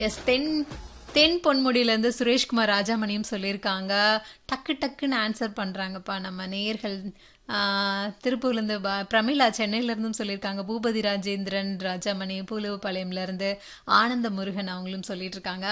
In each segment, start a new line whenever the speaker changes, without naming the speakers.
S தென் தென் பொன்முடியிலேருந்து சுரேஷ்குமார் ராஜாமணியும் சொல்லியிருக்காங்க டக்கு டக்குன்னு ஆன்சர் பண்ணுறாங்கப்பா நம்ம நேயர்கள் திருப்பூர்லேருந்து பிரமிளா சென்னையிலேருந்தும் சொல்லியிருக்காங்க பூபதி ராஜேந்திரன் ராஜாமணி பூலுவப்பாளையம்லேருந்து ஆனந்த முருகன் அவங்களும் சொல்லிட்டு இருக்காங்க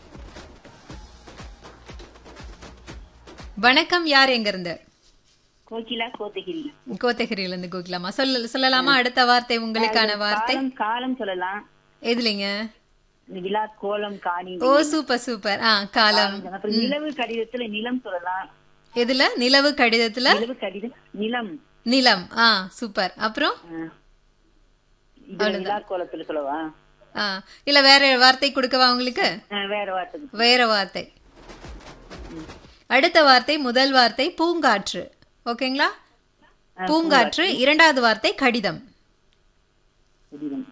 வணக்கம் யார் எங்கேருந்து
கோகிலா கோத்தகிரி
கோத்தகிரியிலேருந்து கோகிலாமா சொல்ல சொல்லலாமா அடுத்த வார்த்தை உங்களுக்கான வார்த்தை
காலம் காலம் சொல்லலாம்
எதுலிங்க
இந்த விழா கோலம் காணி
ஓ சூப்பர் சூப்பர் ஆ காலம்
அப்புறம் நிலவு கடிதத்துல நிலம் சொல்லலாம்
எதுல நிலவு கடிதத்துல
நிலவு கடிதம் நிலம்
நிலம் ஆ சூப்பர் அப்புறம்
ஆ. இது விழா கோலத்துல சொல்லவா
ஆ இல்ல வேற வார்த்தை கொடுக்கவா உங்களுக்கு
ஆ, வேற வார்த்தை
வேற வார்த்தை அடுத்த வார்த்தை முதல் வார்த்தை பூங்காற்று ஓகேங்களா பூங்காற்று இரண்டாவது வார்த்தை கடிதம்
கடிதம்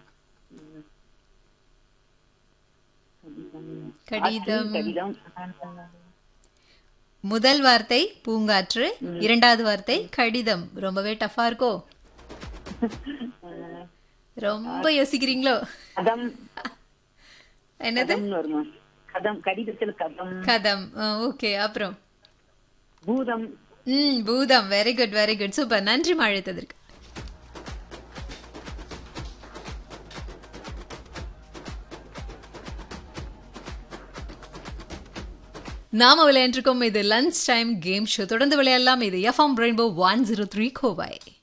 கடிதம்
கடிதம்
முதல் வார்த்தை பூங்காற்று இரண்டாவது வார்த்தை கடிதம் ரொம்பவே டஃபா இருக்கோ ரொம்ப யோசிக்கிறீங்களோ
கதம்
என்னது
கதம்னு வருமா கதம் கடிதத்துல கதம்
கதம் ஓகே அப்புறம்
பூதம்
ம் பூதம் very good very good super நன்றி அழைத்ததற்கு நாம விளையாண்டுருக்கோம் இது லஞ்ச் டைம் கேம் ஷோ தொடர்ந்து விளையாடலாம் இது FM rainbow one zero three கோவாய்